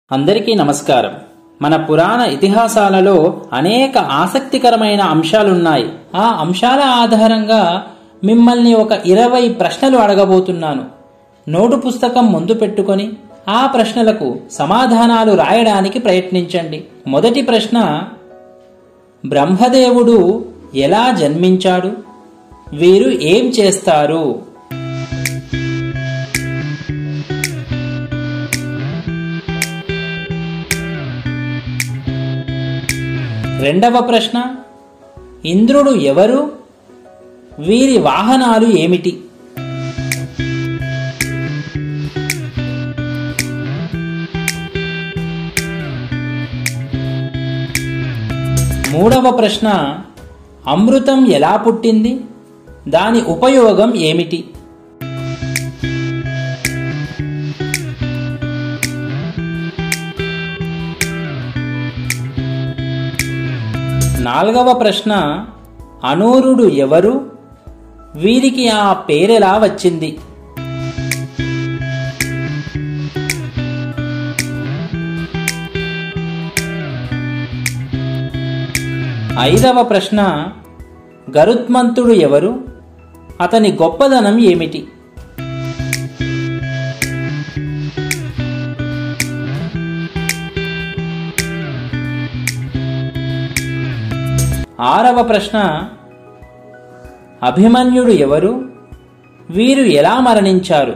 అందరికీ నమస్కారం మన పురాణ ఇతిహాసాలలో అనేక ఆసక్తికరమైన అంశాలున్నాయి ఆ అంశాల ఆధారంగా మిమ్మల్ని ఒక ఇరవై ప్రశ్నలు అడగబోతున్నాను నోటు పుస్తకం ముందు పెట్టుకొని ఆ ప్రశ్నలకు సమాధానాలు రాయడానికి ప్రయత్నించండి మొదటి ప్రశ్న బ్రహ్మదేవుడు ఎలా జన్మించాడు వీరు ఏం చేస్తారు రెండవ ప్రశ్న ఇంద్రుడు ఎవరు వీరి వాహనాలు ఏమిటి మూడవ ప్రశ్న అమృతం ఎలా పుట్టింది దాని ఉపయోగం ఏమిటి నాలుగవ ప్రశ్న అనూరుడు ఎవరు వీరికి ఆ పేరెలా వచ్చింది ఐదవ ప్రశ్న గరుత్మంతుడు ఎవరు అతని గొప్పదనం ఏమిటి ఆరవ ప్రశ్న అభిమన్యుడు ఎవరు వీరు ఎలా మరణించారు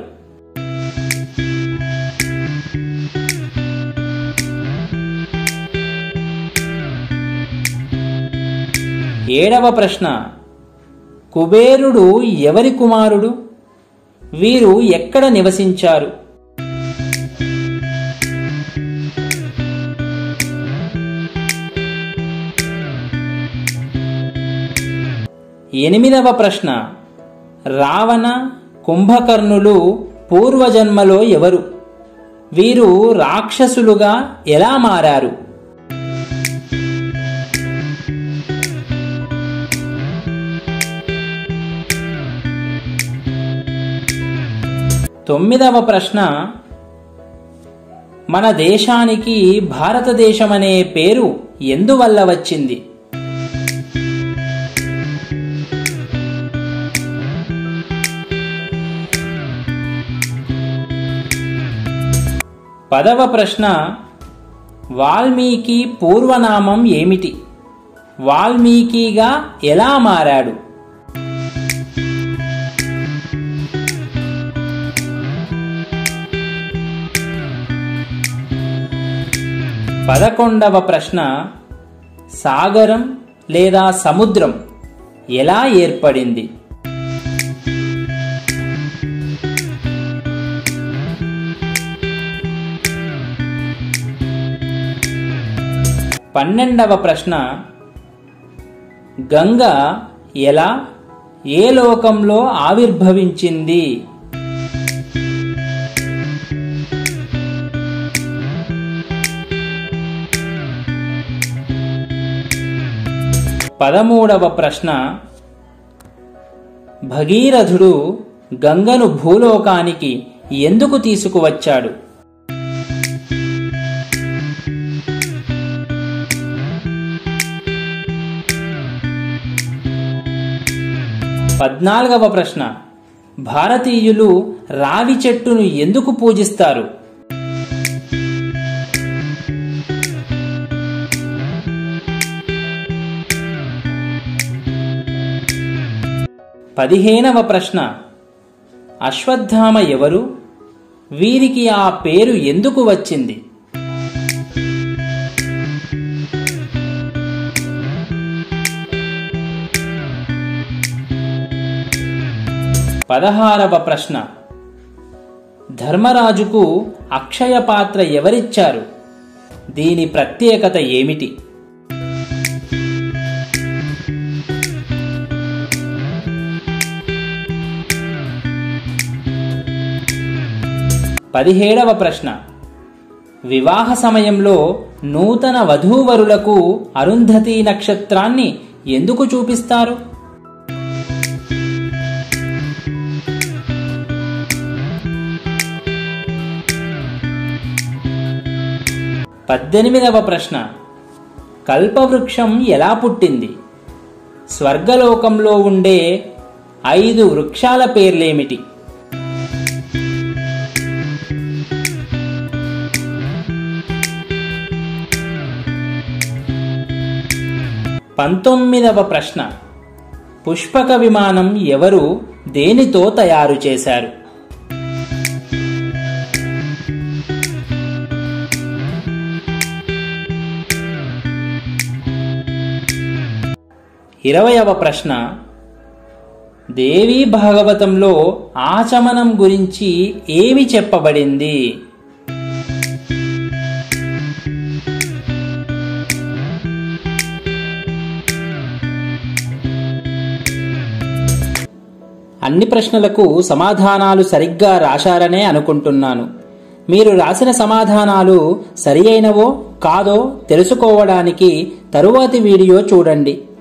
ఏడవ ప్రశ్న కుబేరుడు ఎవరి కుమారుడు వీరు ఎక్కడ నివసించారు ఎనిమిదవ ప్రశ్న రావణ కుంభకర్ణులు పూర్వజన్మలో ఎవరు వీరు రాక్షసులుగా ఎలా మారారు తొమ్మిదవ ప్రశ్న మన దేశానికి భారతదేశం అనే పేరు ఎందువల్ల వచ్చింది పదవ ప్రశ్న వాల్మీకి పూర్వనామం ఏమిటి వాల్మీకిగా ఎలా మారాడు పదకొండవ ప్రశ్న సాగరం లేదా సముద్రం ఎలా ఏర్పడింది పన్నెండవ ప్రశ్న గంగ ఎలా ఏ లోకంలో ఆవిర్భవించింది పదమూడవ ప్రశ్న భగీరథుడు గంగను భూలోకానికి ఎందుకు తీసుకువచ్చాడు పద్నాలుగవ ప్రశ్న భారతీయులు రావి చెట్టును ఎందుకు పూజిస్తారు పదిహేనవ ప్రశ్న అశ్వత్థామ ఎవరు వీరికి ఆ పేరు ఎందుకు వచ్చింది పదహారవ ప్రశ్న ధర్మరాజుకు అక్షయ పాత్ర ఎవరిచ్చారు దీని ప్రత్యేకత ఏమిటి పదిహేడవ ప్రశ్న వివాహ సమయంలో నూతన వధూవరులకు అరుంధతి నక్షత్రాన్ని ఎందుకు చూపిస్తారు పద్దెనిమిదవ ప్రశ్న కల్పవృక్షం ఎలా పుట్టింది స్వర్గలోకంలో ఉండే ఐదు వృక్షాల పేర్లేమిటి పంతొమ్మిదవ ప్రశ్న పుష్పక విమానం ఎవరు దేనితో తయారు చేశారు ఇరవయవ ప్రశ్న దేవీ భాగవతంలో ఆచమనం గురించి ఏమి చెప్పబడింది అన్ని ప్రశ్నలకు సమాధానాలు సరిగ్గా రాశారనే అనుకుంటున్నాను మీరు రాసిన సమాధానాలు సరి అయినవో కాదో తెలుసుకోవడానికి తరువాతి వీడియో చూడండి